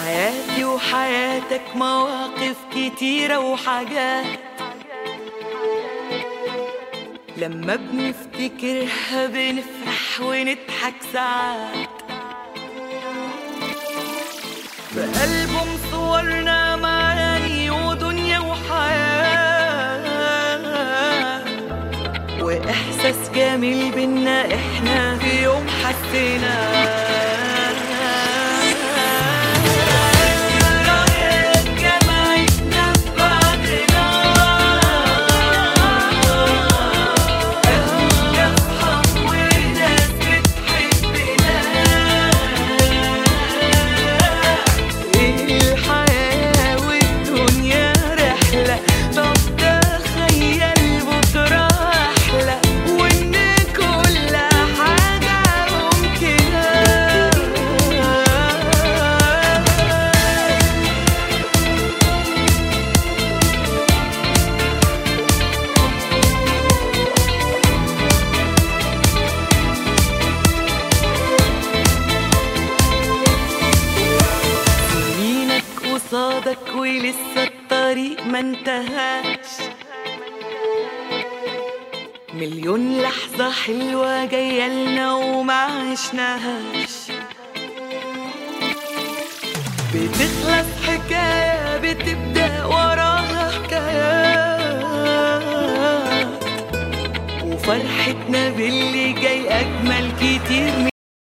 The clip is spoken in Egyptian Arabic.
حياتي وحياتك مواقف كتيرة وحاجات لما بنفتكرها بنفرح ونضحك ساعات في ألبوم صورنا معاني ودنيا وحياة وإحساس جميل بينا إحنا في يوم حسينا جمعتنا ببعضنا إحنا أصحاب وناس بتحبنا الحياة والدنيا رحلة طب تخيل بكرة أحلى وإن كل حاجة ممكنة سنينك قصادك ولسه الطريق ما انتهاش مليون لحظة حلوة جاية لنا وما عشناهاش بتخلص حكاية بتبدأ وراها حكايات وفرحتنا باللي جاي أجمل كتير من